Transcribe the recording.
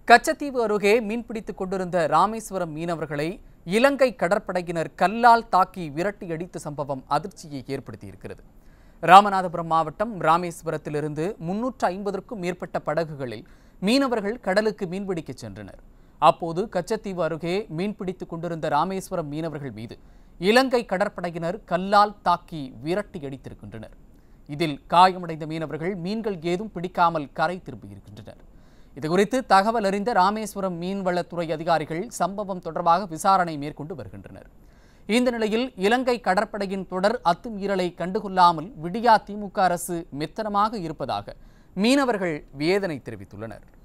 கச்சத்தீவு அருகே மீன்பிடித்துக் கொண்டிருந்த ராமேஸ்வரம் மீனவர்களை இலங்கை கடற்படையினர் கல்லால் தாக்கி விரட்டி அடித்த சம்பவம் அதிர்ச்சியை ஏற்படுத்தியிருக்கிறது ராமநாதபுரம் மாவட்டம் ராமேஸ்வரத்திலிருந்து முன்னூற்று ஐம்பதற்கும் மேற்பட்ட படகுகளில் மீனவர்கள் கடலுக்கு மீன்பிடிக்கச் சென்றனர் அப்போது கச்சத்தீவு அருகே மீன்பிடித்துக் கொண்டிருந்த ராமேஸ்வரம் மீனவர்கள் மீது இலங்கை கடற்படையினர் கல்லால் தாக்கி விரட்டி அடித்திருக்கின்றனர் இதில் காயமடைந்த மீனவர்கள் மீன்கள் ஏதும் பிடிக்காமல் கரை திரும்பியிருக்கின்றனர் இதுகுறித்து தகவல் அறிந்த ராமேஸ்வரம் மீன்வளத்துறை அதிகாரிகள் சம்பவம் தொடர்பாக விசாரணை மேற்கொண்டு வருகின்றனர் இந்த நிலையில் இலங்கை கடற்படையின் தொடர் அத்துமீறலை கண்டுகொள்ளாமல் விடியா திமுக அரசு மெத்தனமாக இருப்பதாக மீனவர்கள் வேதனை தெரிவித்துள்ளனர்